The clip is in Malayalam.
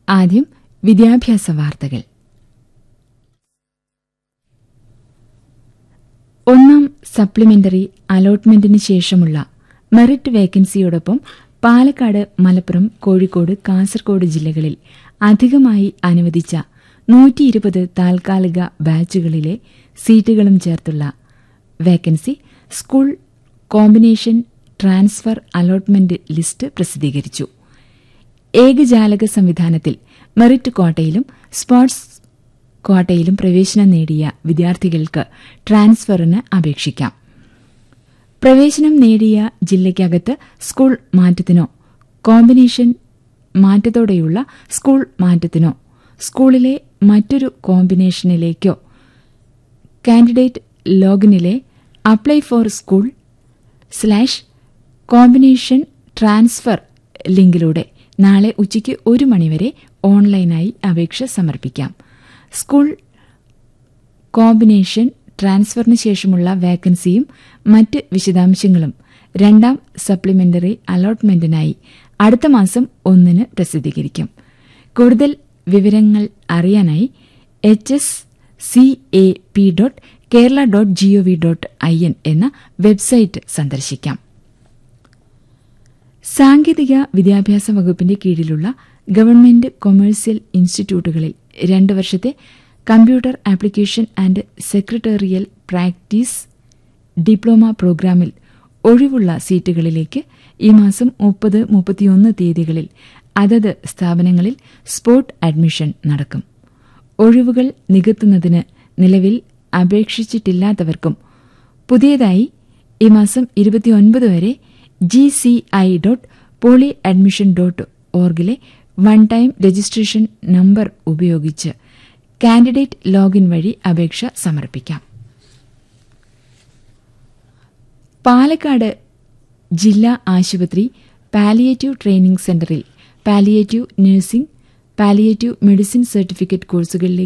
ആദ്യം വിദ്യാഭ്യാസ വാർത്തകൾ ഒന്നാം സപ്ലിമെന്ററി അലോട്ട്മെന്റിന് ശേഷമുള്ള മെറിറ്റ് വേക്കൻസിയോടൊപ്പം പാലക്കാട് മലപ്പുറം കോഴിക്കോട് കാസർഗോഡ് ജില്ലകളിൽ അധികമായി അനുവദിച്ച നൂറ്റി ഇരുപത് താൽക്കാലിക ബാച്ചുകളിലെ സീറ്റുകളും ചേർത്തുള്ള vacancy school combination transfer allotment list പ്രസിദ്ധീകരിച്ചു ഏകജാലക സംവിധാനത്തിൽ മെറിറ്റ് ക്വാട്ടയിലും സ്പോർട്സ് ക്വാട്ടയിലും പ്രവേശനം നേടിയ വിദ്യാർത്ഥികൾക്ക് ട്രാൻസ്ഫറിന് അപേക്ഷിക്കാം പ്രവേശനം നേടിയ ജില്ലയ്ക്കകത്ത് സ്കൂൾ മാറ്റത്തിനോ കോമ്പിനേഷൻ മാറ്റത്തോടെയുള്ള സ്കൂൾ മാറ്റത്തിനോ സ്കൂളിലെ മറ്റൊരു കോമ്പിനേഷനിലേക്കോ കാൻഡിഡേറ്റ് ലോഗിനിലെ apply for school slash combination transfer ലിങ്കിലൂടെ നാളെ ഉച്ചയ്ക്ക് ഒരു മണിവരെ ഓൺലൈനായി അപേക്ഷ സമർപ്പിക്കാം സ്കൂൾ കോമ്പിനേഷൻ ട്രാൻസ്ഫറിന് ശേഷമുള്ള വേക്കൻസിയും മറ്റ് വിശദാംശങ്ങളും രണ്ടാം സപ്ലിമെന്ററി അലോട്ട്മെന്റിനായി അടുത്ത മാസം ഒന്നിന് പ്രസിദ്ധീകരിക്കും കൂടുതൽ വിവരങ്ങൾ അറിയാനായി H S C A P dot Kerala dot G O V dot I N എന്ന വെബ്സൈറ്റ് സന്ദർശിക്കാം സാങ്കേതിക വിദ്യാഭ്യാസ വകുപ്പിന്റെ കീഴിലുള്ള ഗവൺമെന്റ് കൊമേഴ്സ്യൽ ഇൻസ്റ്റിറ്റ്യൂട്ടുകളിൽ രണ്ട് വർഷത്തെ computer application and secretarial practice diploma പ്രോഗ്രാമിൽ ഒഴിവുള്ള സീറ്റുകളിലേക്ക് ഈ മാസം മുപ്പത് മുപ്പത്തിയൊന്ന് തീയതികളിൽ അതത് സ്ഥാപനങ്ങളിൽ സ്പോട്ട് അഡ്മിഷൻ നടക്കും ഒഴിവുകൾ നികത്തുന്നതിന് നിലവിൽ അപേക്ഷിച്ചിട്ടില്ലാത്തവർക്കും പുതിയതായി ഈ മാസം ഇരുപത്തിയൊൻപത് വരെ G C I dot poly admission dot ഓർഗിലെ വൺ ടൈം രജിസ്ട്രേഷൻ നമ്പർ ഉപയോഗിച്ച് കാൻഡിഡേറ്റ് ലോഗിൻ വഴി അപേക്ഷ സമർപ്പിക്കാം പാലക്കാട് ജില്ലാ ആശുപത്രി palliative training centre palliative nursing palliative medicine certificate കോഴ്സുകളിലേക്ക്